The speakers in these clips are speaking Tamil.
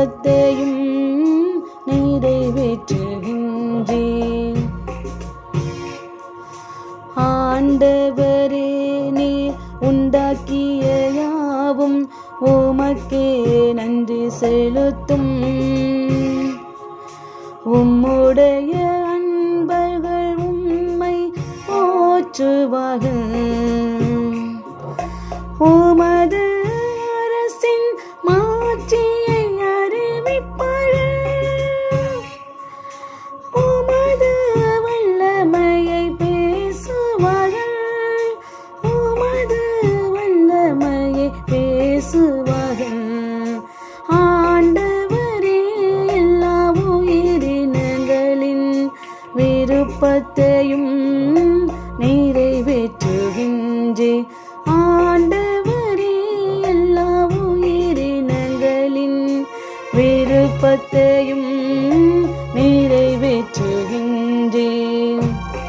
விருப்பத்தையும் நிறைவேற்றுகின்றேன் ஆண்டவரே நீ உண்டாக்கிய யாவும் உமக்கே நன்றி செலுத்தும் உம்முடைய அன்பர்கள் உம்மை போற்றுவார்கள் உமது அரசின் மாட்சியை அறிவிப்பார்கள் உமது வல்லமையை பேசுவார்கள் உமது வல்லமையை பேசுவார்கள் ஆண்டவரே எல்லா உயிரினங்களின் விருப்பத்தையும் நிறைவேற்றுகின்றேன் ஆண்டவரே எல்லா உயிரினங்களின் விருப்பத்தையும் நிறைவேற்றுகின்றேன்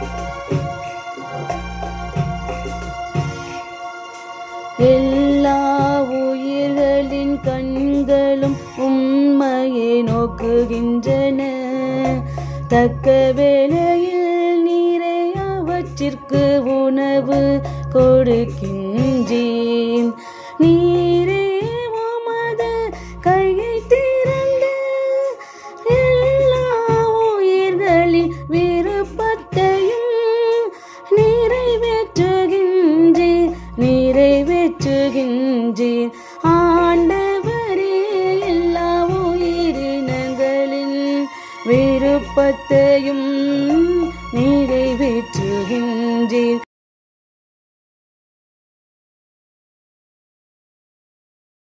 எல்லா உயிர்களின் கண்களும் உம்மையை நோக்குகின்றன தக்க வேளையில் நீரை அவற்றிற்கு உணவு கொடுக்கின்றேன் நீரே உமது கையை திறந்து எல்லா உயிர்களின் விருப்பத்தையும் நிறைவேற்றுகின்றேன் நிறைவேற்றுகின்றேன் ஆண்டவரே எல்லா உயிரினங்களின் விருப்பத்தையும் நிறைவேற்றுகின்றேன்